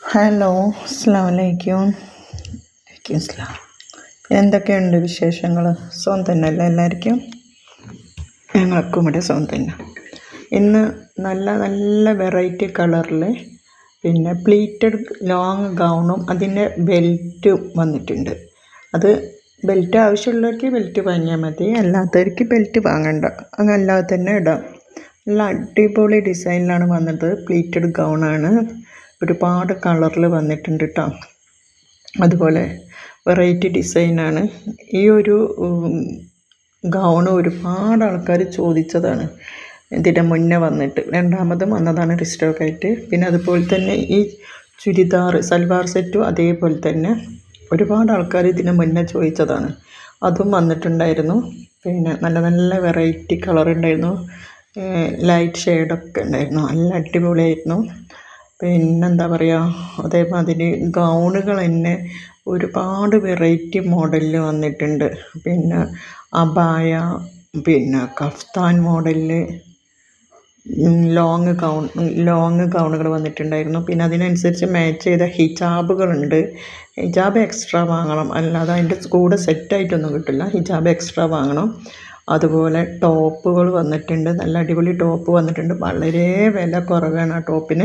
hello അസ്സാം വലൈക്കും വലൈക്കും അസ്സലാം എന്തൊക്കെയുണ്ട് വിശേഷങ്ങൾ സുഖം തന്നെയല്ലേ എല്ലാവർക്കും ഞങ്ങൾക്കും ഇവിടെ സുഖം തന്നെ ഇന്ന് നല്ല നല്ല വെറൈറ്റി കളറിൽ പിന്നെ പ്ലീറ്റഡ് ലോങ് ഗൗണും അതിൻ്റെ ബെൽറ്റും വന്നിട്ടുണ്ട് അത് ബെൽറ്റ് ആവശ്യമുള്ളവർക്ക് ബെൽറ്റ് വാങ്ങിയാൽ മതി അല്ലാത്തവർക്ക് ബെൽറ്റ് വാങ്ങണ്ട അങ്ങ് അല്ലാതെ തന്നെ ഇടാം നല്ല അടിപൊളി ഡിസൈനിലാണ് വന്നത് പ്ലീറ്റഡ് ഗൗണാണ് ഒരുപാട് കളറിൽ വന്നിട്ടുണ്ട് കേട്ടോ അതുപോലെ വെറൈറ്റി ഡിസൈനാണ് ഈ ഒരു ഗൗണ് ഒരുപാട് ആൾക്കാർ ചോദിച്ചതാണ് ഇതിൻ്റെ മുന്നേ വന്നിട്ട് രണ്ടാമതും വന്നതാണ് റിസ്റ്റോക്ക് ആയിട്ട് പിന്നെ അതുപോലെ തന്നെ ഈ ചുരിദാർ സൽവാർ സെറ്റും അതേപോലെ തന്നെ ഒരുപാട് ആൾക്കാർ ഇതിന് മുന്നേ ചോദിച്ചതാണ് അതും വന്നിട്ടുണ്ടായിരുന്നു പിന്നെ നല്ല നല്ല വെറൈറ്റി കളർ ഉണ്ടായിരുന്നു ലൈറ്റ് ഷെയ്ഡൊക്കെ ഉണ്ടായിരുന്നു നല്ല അടിപൊളിയായിരുന്നു പിന്നെന്താ പറയുക അതേമാതിരി ഗൗണുകൾ തന്നെ ഒരുപാട് വെറൈറ്റി മോഡലിൽ വന്നിട്ടുണ്ട് പിന്നെ അബായ പിന്നെ കഫ്താൻ മോഡലിൽ ലോങ് ഗൗൺ ലോങ് ഗൗണുകൾ വന്നിട്ടുണ്ടായിരുന്നു പിന്നെ അതിനനുസരിച്ച് മാച്ച് ചെയ്ത ഹിജാബുകളുണ്ട് ഹിജാബ് എക്സ്ട്രാ വാങ്ങണം അല്ലാതെ അതിൻ്റെ കൂടെ സെറ്റായിട്ടൊന്നും കിട്ടില്ല ഹിജാബ് എക്സ്ട്രാ വാങ്ങണം അതുപോലെ ടോപ്പുകൾ വന്നിട്ടുണ്ട് നല്ല അടിപൊളി ടോപ്പ് വന്നിട്ടുണ്ട് വളരെ വില കുറവാണ് ആ ടോപ്പിന്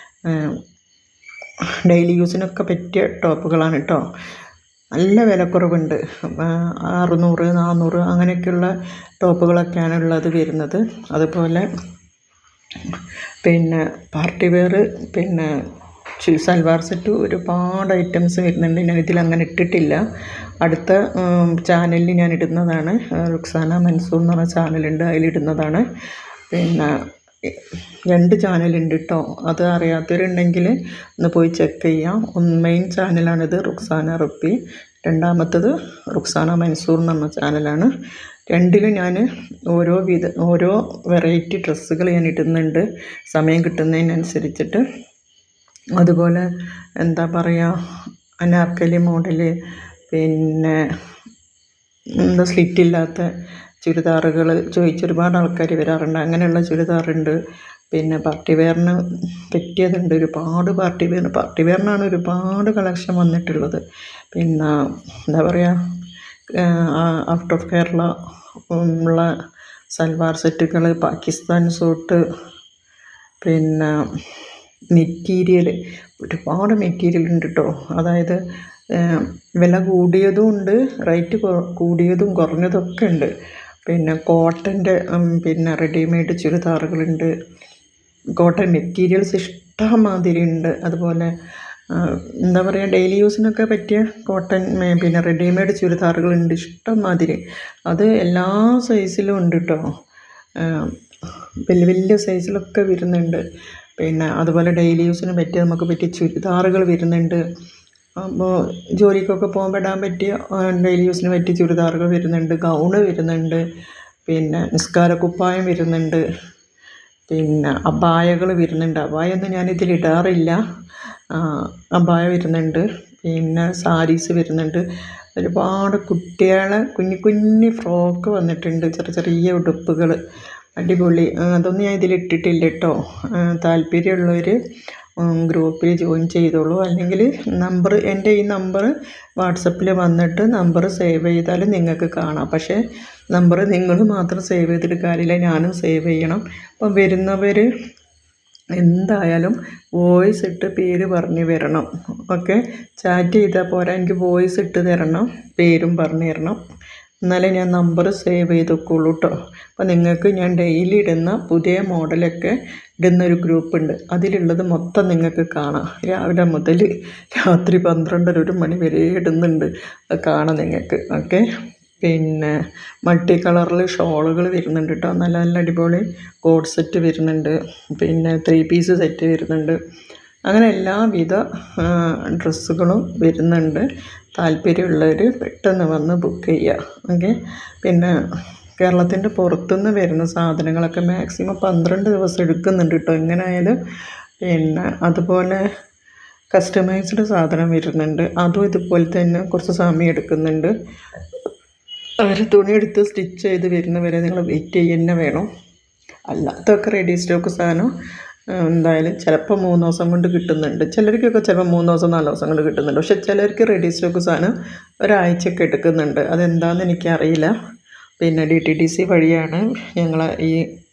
ഡെയിലി യൂസിനൊക്കെ പറ്റിയ ടോപ്പുകളാണ് കേട്ടോ നല്ല വിലക്കുറവുണ്ട് അറുന്നൂറ് നാന്നൂറ് അങ്ങനെയൊക്കെയുള്ള ടോപ്പുകളൊക്കെയാണ് ഉള്ളത് വരുന്നത് അതുപോലെ പിന്നെ പാർട്ടി വെയർ പിന്നെ സൽവാർ സെറ്റ് ഒരുപാട് ഐറ്റംസ് വരുന്നുണ്ട് ഞാൻ ഇതിൽ അങ്ങനെ ഇട്ടിട്ടില്ല അടുത്ത ചാനലിൽ ഞാൻ ഇടുന്നതാണ് റുക്സാന മൻസൂർ എന്ന് പറഞ്ഞ ചാനലുണ്ട് അതിലിടുന്നതാണ് പിന്നെ രണ്ട് ചാനലുണ്ട് കേട്ടോ അത് അറിയാത്തവരുണ്ടെങ്കിൽ ഒന്ന് പോയി ചെക്ക് ചെയ്യാം ഒന്ന് മെയിൻ ചാനലാണിത് റുക്സാന റുപ്പി രണ്ടാമത്തത് റുക്സാന മൻസൂർ എന്ന് പറഞ്ഞ ചാനലാണ് രണ്ടിലും ഞാൻ ഓരോ വിധ ഓരോ വെറൈറ്റി ഡ്രസ്സുകൾ ഞാൻ ഇടുന്നുണ്ട് സമയം കിട്ടുന്നതിനനുസരിച്ചിട്ട് അതുപോലെ എന്താ പറയുക അനാർക്കലി മോഡല് പിന്നെ എന്താ സ്ലിറ്റില്ലാത്ത ചുരിദാറുകൾ ചോദിച്ച് ഒരുപാട് ആൾക്കാർ വരാറുണ്ട് അങ്ങനെയുള്ള ചുരിദാറുണ്ട് പിന്നെ പാർട്ടി വെയറിന് പറ്റിയതുണ്ട് ഒരുപാട് പാർട്ടി വെയർ പാർട്ടി വെയറിനാണ് ഒരുപാട് കളക്ഷൻ വന്നിട്ടുള്ളത് പിന്നെ എന്താ പറയുക ഔട്ട് ഓഫ് കേരള ഉള്ള സൽവാർ സെറ്റുകൾ പാകിസ്ഥാൻ സൂട്ട് പിന്നെ മെറ്റീരിയൽ ഒരുപാട് മെറ്റീരിയൽ ഉണ്ട് കേട്ടോ അതായത് വില കൂടിയതും ഉണ്ട് റേറ്റ് കൂടിയതും കുറഞ്ഞതൊക്കെ ഉണ്ട് പിന്നെ കോട്ടൻ്റെ പിന്നെ റെഡിമെയ്ഡ് ചുരിദാറുകളുണ്ട് കോട്ടൺ മെറ്റീരിയൽസ് ഇഷ്ടമാതിരി ഉണ്ട് അതുപോലെ എന്താ പറയുക ഡെയിലി യൂസിനൊക്കെ പറ്റിയ കോട്ടൺ പിന്നെ റെഡിമെയ്ഡ് ചുരിദാറുകളുണ്ട് ഇഷ്ടമാതിരി അത് എല്ലാ സൈസിലും ഉണ്ട് കേട്ടോ വലിയ വലിയ സൈസിലൊക്കെ വരുന്നുണ്ട് പിന്നെ അതുപോലെ ഡെയിലി യൂസിന് പറ്റിയ നമുക്ക് പറ്റിയ ചുരിദാറുകൾ വരുന്നുണ്ട് അപ്പോൾ ജോലിക്കൊക്കെ പോകുമ്പോൾ ഇടാൻ പറ്റിയ ഡെയിലി യൂസിന് പറ്റിയ ചുരിദാറുകൾ വരുന്നുണ്ട് ഗൗണ് വരുന്നുണ്ട് പിന്നെ നിസ്കാരക്കുപ്പായം വരുന്നുണ്ട് പിന്നെ അബായകൾ വരുന്നുണ്ട് അബായൊന്നും ഞാനിതിൽ ഇടാറില്ല അബായ വരുന്നുണ്ട് പിന്നെ സാരീസ് വരുന്നുണ്ട് ഒരുപാട് കുട്ടികളെ കുഞ്ഞു കുഞ്ഞു ഫ്രോക്ക് വന്നിട്ടുണ്ട് ചെറിയ ചെറിയ ഉടുപ്പുകൾ അടിപൊളി അതൊന്നും ഞാൻ ഇതിൽ ഇട്ടിട്ടില്ല കേട്ടോ താല്പര്യമുള്ളവർ ഗ്രൂപ്പിൽ ജോയിൻ ചെയ്തോളൂ അല്ലെങ്കിൽ നമ്പർ എൻ്റെ ഈ നമ്പർ വാട്സപ്പിൽ വന്നിട്ട് നമ്പർ സേവ് ചെയ്താൽ നിങ്ങൾക്ക് കാണാം പക്ഷേ നമ്പർ നിങ്ങൾ മാത്രം സേവ് ചെയ്തിട്ട് കാര്യമില്ല ഞാനും സേവ് ചെയ്യണം അപ്പം വരുന്നവർ എന്തായാലും വോയിസ് ഇട്ട് പേര് പറഞ്ഞ് വരണം ഓക്കെ ചാറ്റ് ചെയ്താൽ പോരാ എനിക്ക് വോയിസ് ഇട്ട് തരണം പേരും പറഞ്ഞു തരണം എന്നാലേ ഞാൻ നമ്പർ സേവ് ചെയ്ത് വെക്കുള്ളൂ കേട്ടോ അപ്പോൾ നിങ്ങൾക്ക് ഞാൻ ഡെയിലി ഇടുന്ന പുതിയ മോഡലൊക്കെ ഇടുന്ന ഒരു ഗ്രൂപ്പ് ഉണ്ട് അതിലുള്ളത് മൊത്തം നിങ്ങൾക്ക് കാണാം രാവിലെ മുതൽ രാത്രി പന്ത്രണ്ടര ഒരു മണി വരെ ഇടുന്നുണ്ട് അത് കാണാം നിങ്ങൾക്ക് ഓക്കെ പിന്നെ മൾട്ടി കളറിൽ ഷോളുകൾ വരുന്നുണ്ട് കേട്ടോ നല്ല നല്ല അടിപൊളി കോഡ് സെറ്റ് വരുന്നുണ്ട് പിന്നെ ത്രീ പീസ് സെറ്റ് വരുന്നുണ്ട് അങ്ങനെ എല്ലാവിധ ഡ്രസ്സുകളും വരുന്നുണ്ട് താല്പര്യമുള്ളവർ പെട്ടെന്ന് വന്ന് ബുക്ക് ചെയ്യുക ഓക്കെ പിന്നെ കേരളത്തിൻ്റെ പുറത്തുനിന്ന് വരുന്ന സാധനങ്ങളൊക്കെ മാക്സിമം പന്ത്രണ്ട് ദിവസം എടുക്കുന്നുണ്ട് കേട്ടോ എങ്ങനെയായാലും പിന്നെ അതുപോലെ കസ്റ്റമൈസ്ഡ് സാധനം വരുന്നുണ്ട് അതും ഇതുപോലെ തന്നെ കുറച്ച് സമയം എടുക്കുന്നുണ്ട് അവർ തുണിയെടുത്ത് സ്റ്റിച്ച് ചെയ്ത് വരുന്നവരെ നിങ്ങൾ വെയിറ്റ് ചെയ്യുക തന്നെ വേണം അല്ലാത്തൊക്കെ റെഡി സ്റ്റോക്ക് സാധനം എന്തായാലും ചിലപ്പോൾ മൂന്ന് ദിവസം കൊണ്ട് കിട്ടുന്നുണ്ട് ചിലർക്കൊക്കെ ചിലപ്പോൾ മൂന്ന് ദിവസം നാല് ദിവസം കൊണ്ട് കിട്ടുന്നുണ്ട് പക്ഷേ ചിലർക്ക് റെഡി സ്റ്റോക്ക് സാധനം ഒരാഴ്ചയൊക്കെ എടുക്കുന്നുണ്ട് അതെന്താണെന്ന് എനിക്കറിയില്ല പിന്നെ ഡി ടി ഡി സി വഴിയാണ് ഞങ്ങൾ ഈ